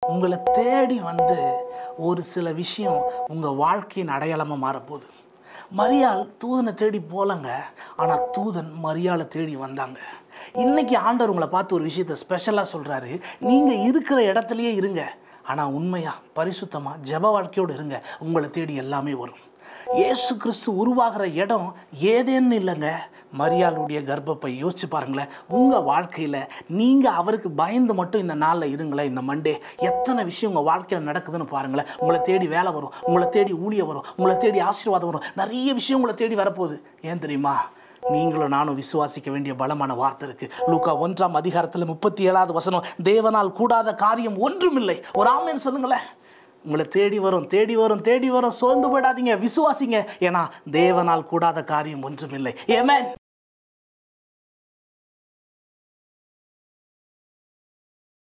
உங்களை தேடி வந்து ஒரு சில விஷயம் உங்கள் வாழ்க்கையின் அடையாளமாக மாறப்போகுது மரியாள் தூதனை தேடி போலங்க ஆனால் தூதன் மரியாளை தேடி வந்தாங்க இன்னைக்கு ஆண்டவர் உங்களை பார்த்து ஒரு விஷயத்த ஸ்பெஷலாக சொல்கிறாரு நீங்கள் இருக்கிற இடத்துலையே இருங்க ஆனால் உண்மையாக பரிசுத்தமாக ஜெப வாழ்க்கையோடு இருங்க உங்களை தேடி எல்லாமே வரும் இயேசு கிறிஸ்து உருவாகிற இடம் ஏதேன்னு இல்லைங்க மரியாளுடைய கர்ப்பப்பை யோசிச்சு பாருங்களேன் உங்கள் வாழ்க்கையில் நீங்கள் அவருக்கு பயந்து மட்டும் இந்த நாளில் இருங்களேன் இந்த மண்டே எத்தனை விஷயம் உங்கள் வாழ்க்கையில் நடக்குதுன்னு பாருங்களேன் உங்களை தேடி வேலை வரும் உங்களை தேடி ஊழியம் வரும் உங்களை தேடி ஆசீர்வாதம் வரும் நிறைய விஷயம் உங்களை தேடி வரப்போகுது ஏன் தெரியுமா நீங்களும் நானும் விசுவாசிக்க வேண்டிய பலமான வார்த்தை இருக்கு லூக்கா ஒன்றாம் அதிகாரத்தில் முப்பத்தி ஏழாவது வசனம் தேவனால் கூடாத காரியம் ஒன்றுமில்லை ஒரு ஆமேன்னு சொல்லுங்களேன் உங்களை தேடி வரும் தேடி வரும் தேடி வரும் சோர்ந்து போயிடாதீங்க விசுவாசிங்க ஏன்னா தேவனால் கூடாத காரியம் ஒன்றுமில்லை ஏமேன்